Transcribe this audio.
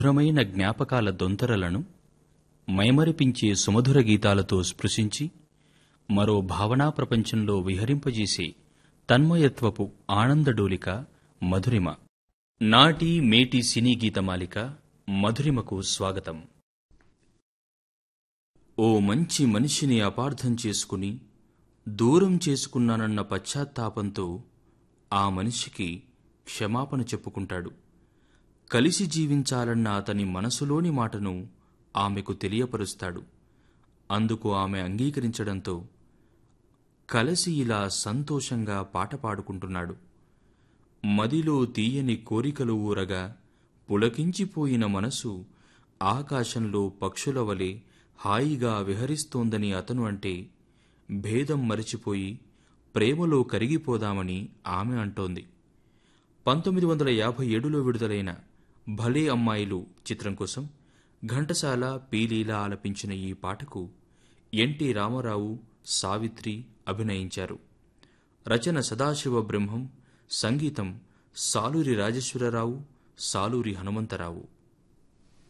మధురమైన జ్ఞాపకాల దొంతరలను మైమరిపించే సుమధుర గీతాలతో స్పృశించి మరో భావనా ప్రపంచంలో విహరింపజేసే తన్మయత్వపు ఆనందడోలిక మధురిమ నాటి మేటి సినీ గీతమాలిక మధురిమకు స్వాగతం ఓ మంచి మనిషిని అపార్థం చేసుకుని దూరం చేసుకున్నానన్న పశ్చాత్తాపంతో ఆ మనిషికి క్షమాపణ చెప్పుకుంటాడు కలిసి జీవించాలన్న అతని మనసులోని మాటను ఆమెకు తెలియపరుస్తాడు అందుకు ఆమె అంగీకరించడంతో కలిసి ఇలా సంతోషంగా పాట పాడుకుంటున్నాడు మదిలో తీయని కోరికలు ఊరగా పులకించిపోయిన మనసు ఆకాశంలో పక్షుల వలె హాయిగా విహరిస్తోందని అతను అంటే భేదం మరిచిపోయి ప్రేమలో కరిగిపోదామని ఆమె అంటోంది పంతొమ్మిది వందల యాభై ఏడులో విడుదలైన భలే అమ్మాయిలు చిత్రం కోసం ఘంటసాల పీలీల ఆలపించిన ఈ పాటకు ఎన్టీ రామారావు సావిత్రి అభినయించారు రచన సదాశివ బ్రహ్మం సంగీతం సాలూరి రాజేశ్వరరావు సాలూరి హనుమంతరావు